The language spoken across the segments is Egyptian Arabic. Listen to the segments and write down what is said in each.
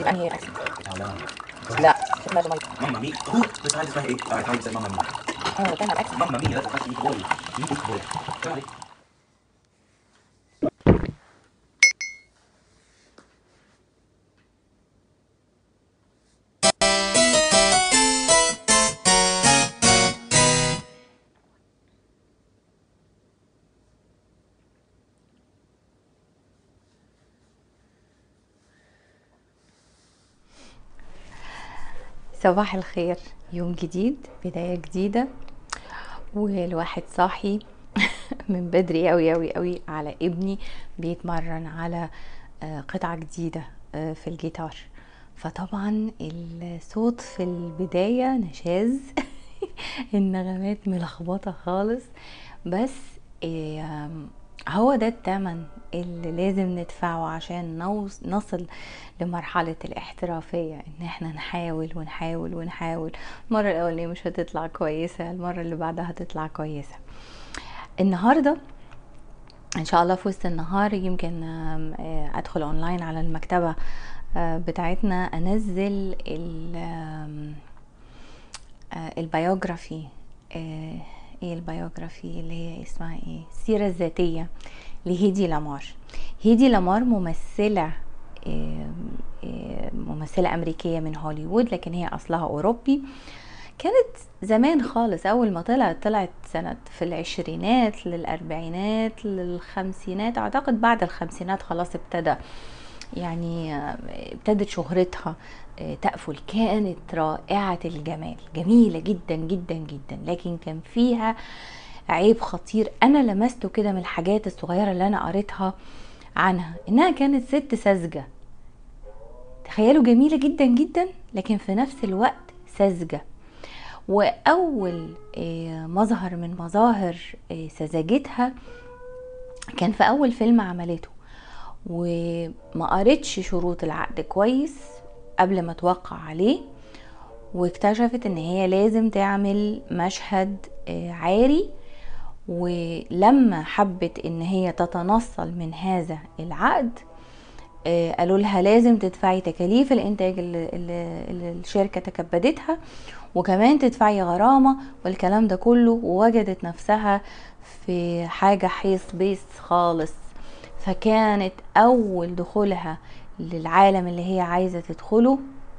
بأنهي أكسنت؟ ايطالياني لا اسمها جميل ماما مي هو بس عايز اسمها ايه؟ اه عايز ماما مي اه كان الأكسنت ماما مي لازم تخلي بوي مي بوي تعالي صباح الخير يوم جديد بداية جديدة والواحد صاحي من بدري قوي قوي قوي على ابني بيتمرن على آه، قطعة جديدة آه، في الجيتار فطبعا الصوت في البداية نشاز النغمات ملخبطة خالص بس آه، هو ده التمن اللي لازم ندفعه عشان نوص- نصل لمرحلة الاحترافية ان احنا نحاول ونحاول ونحاول المرة الاولانية مش هتطلع كويسة المرة اللي بعدها هتطلع كويسة النهاردة ان شاء الله في وسط النهار يمكن آم، آه، ادخل اونلاين على المكتبة آه، بتاعتنا انزل ال آم، آه، البيوجرافي آه، ايه البيوجرافي اللي هي اسمها ايه السيرة الذاتية لهيدي لامار هيدي لامار ممثلة آه، آه، ممثلة أمريكية من هوليوود لكن هي أصلها أوروبي كانت زمان خالص أول ما طلعت طلعت سنة في العشرينات للأربعينات للخمسينات أعتقد بعد الخمسينات خلاص ابتدى يعني آه، ابتدت شهرتها آه، تأفل كانت رائعة الجمال جميلة جدا جدا جدا لكن كان فيها عيب خطير أنا لمسته كده من الحاجات الصغيرة اللي أنا قريتها عنها إنها كانت ست ساذجة تخيلوا جميلة جدا جدا لكن في نفس الوقت ساذجة وأول آه، مظهر من مظاهر آه، سذاجتها كان في أول فيلم عملته وما قريتش شروط العقد كويس قبل ما توقع عليه واكتشفت ان هي لازم تعمل مشهد آه، عاري ولما حبت ان هي تتنصل من هذا العقد آه، قالوا لها لازم تدفعي تكاليف الانتاج اللي, اللي اللي الشركه تكبدتها وكمان تدفعي غرامه والكلام ده كله ووجدت نفسها في حاجه حيص بيص خالص فكانت اول دخولها للعالم اللي هي عايزه تدخله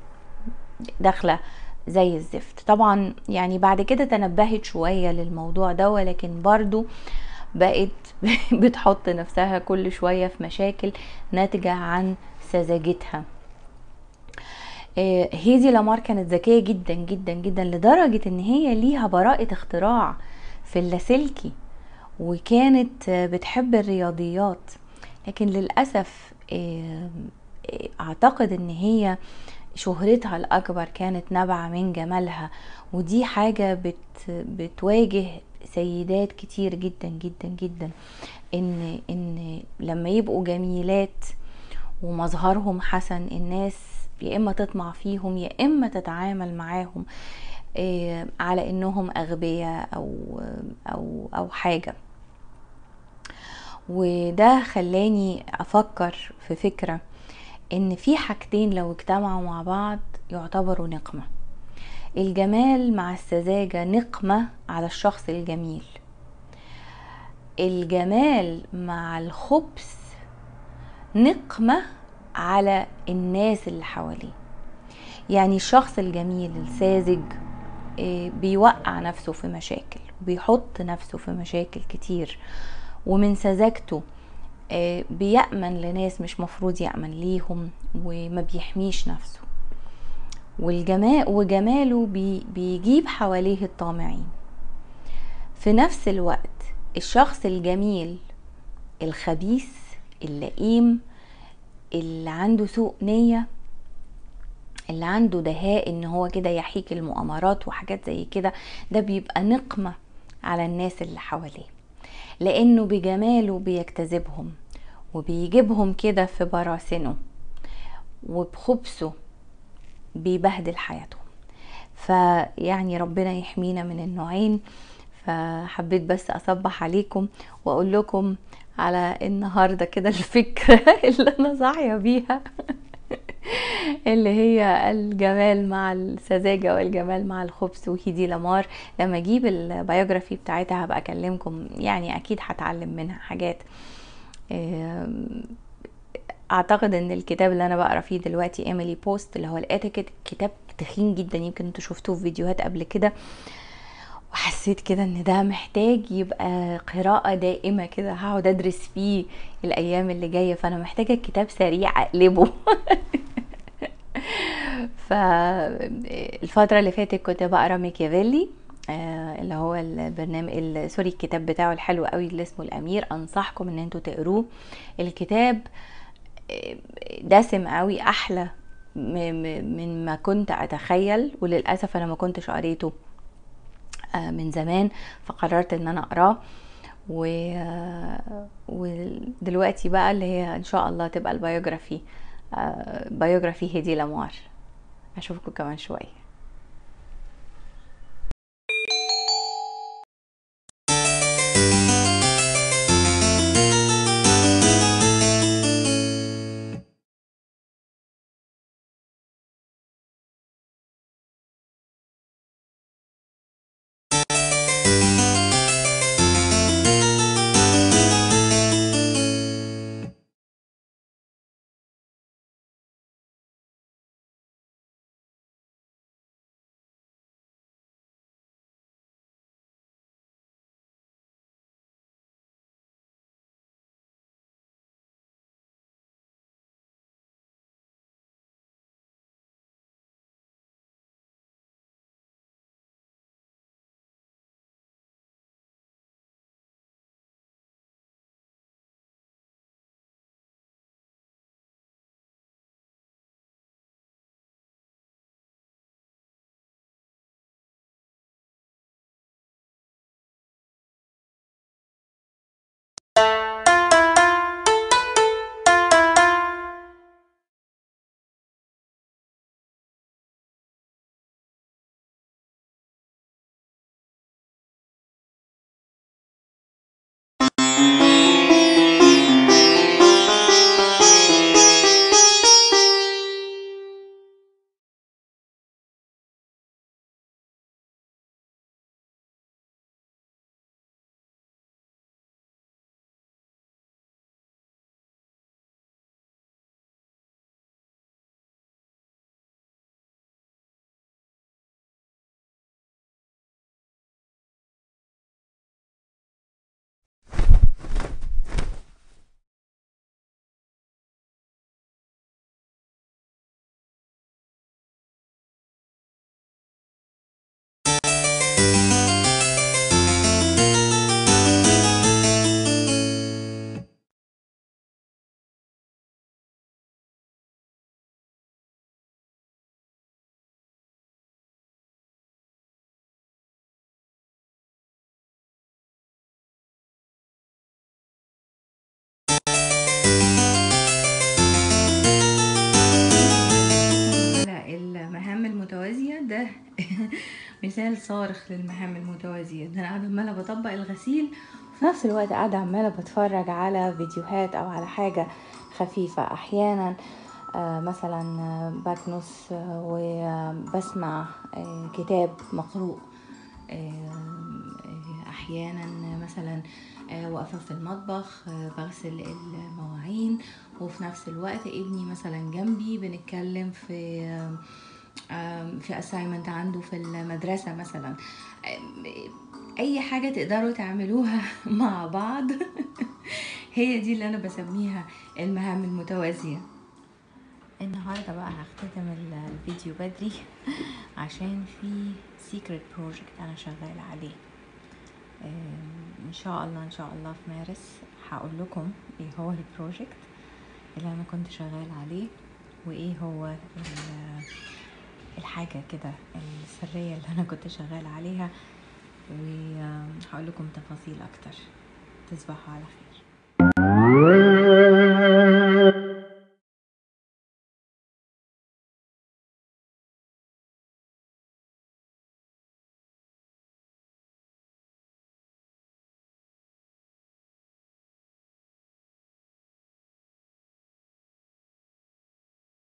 داخله زي الزفت طبعا يعني بعد كده تنبهت شويه للموضوع ده ولكن برضو بقت بتحط نفسها كل شويه في مشاكل ناتجه عن سذاجتها آه، هيدي لامار كانت ذكيه جدا جدا جدا لدرجه ان هي ليها براءه اختراع في اللاسلكي وكانت آه، بتحب الرياضيات لكن للاسف آه، آه، اعتقد ان هي شهرتها الأكبر كانت نابعة من جمالها ودي حاجة بت بتواجه سيدات كتير جدا جدا جدا إن إن لما يبقوا جميلات ومظهرهم حسن الناس يا إما تطمع فيهم يا إما تتعامل معاهم آه، على إنهم أغبياء أو أو أو حاجة وده خلاني أفكر في فكرة ان في حاجتين لو اجتمعوا مع بعض يعتبروا نقمة الجمال مع السذاجة نقمة على الشخص الجميل الجمال مع الخبث نقمة على الناس اللي حواليه يعني الشخص الجميل الساذج آه، بيوقع نفسه في مشاكل بيحط نفسه في مشاكل كتير ومن سذاجته آه، بيأمن لناس مش مفروض يأمن ليهم وما بيحميش نفسه والجمال وجماله بي بيجيب حواليه الطامعين في نفس الوقت الشخص الجميل الخبيث اللئيم اللي عنده سوء نية اللي عنده دهاء ان هو كده يحيك المؤامرات وحاجات زي كده ده بيبقى نقمة على الناس اللي حواليه لانه بجماله بيجتذبهم وبيجيبهم كده في براسنه وبخبثه بيبهدل حياتهم فيعني ربنا يحمينا من النوعين فحبيت بس اصبح عليكم واقول لكم على النهارده كده الفكره اللي انا صاحيه بيها اللي هي الجمال مع السذاجة والجمال مع الخبث وهيدي لامار لما اجيب البيوجرافي بتاعتها هبقى اكلمكم يعني اكيد هتعلم منها حاجات آم، اعتقد ان الكتاب اللي انا بقرا فيه دلوقتي ايميلي بوست اللي هو الاتيكيت كتاب تخين جدا يمكن انتوا شفتوه في فيديوهات قبل كده وحسيت كده ان ده محتاج يبقى قراءة دائمة كده هقعد ادرس فيه الايام اللي جاية فانا محتاجة كتاب سريع اقلبه فالفترة اللي فاتت كنت بقرا ميكيافيلي آه، اللي هو البرنامج ال- سوري الكتاب بتاعه الحلو قوي اللي اسمه الامير انصحكم ان انتوا تقروه الكتاب آه، دسم قوي احلى م- م- من ما كنت اتخيل وللاسف انا ما كنتش قريته آه، من زمان فقررت ان انا اقراه و... آه، ودلوقتي بقى اللي هي ان شاء الله تبقى البيوجرافي آه، بيوجرافي هدي لامار اشوفكم كمان شويه على المهام المتوازية ده مثال صارخ للمهام المتوازية ده أنا قاعدة عمالة بطبق الغسيل وفي نفس الوقت قاعدة عمالة بتفرج على فيديوهات أو على حاجة خفيفة أحيانا آه، مثلا آه، بكنس آه، وبسمع آه، كتاب مقروء آه، آه، أحيانا مثلا آه، واقفة في المطبخ آه، بغسل المواعين وفي نفس الوقت ابني مثلا جنبي بنتكلم في آم، آم، في assignment عنده في المدرسة مثلا آم، أي حاجة تقدروا تعملوها مع بعض هي دي اللي أنا بسميها المهام المتوازية النهاردة بقى هختتم ال- الفيديو بدري عشان في secret project أنا شغالة عليه آم، ان شاء الله ان شاء الله في مارس هقول لكم ايه هو البروجكت اللي انا كنت شغال عليه وايه هو ال- الحاجه كده السريه اللي انا كنت شغال عليها وهقول لكم تفاصيل اكتر تصبحوا على خير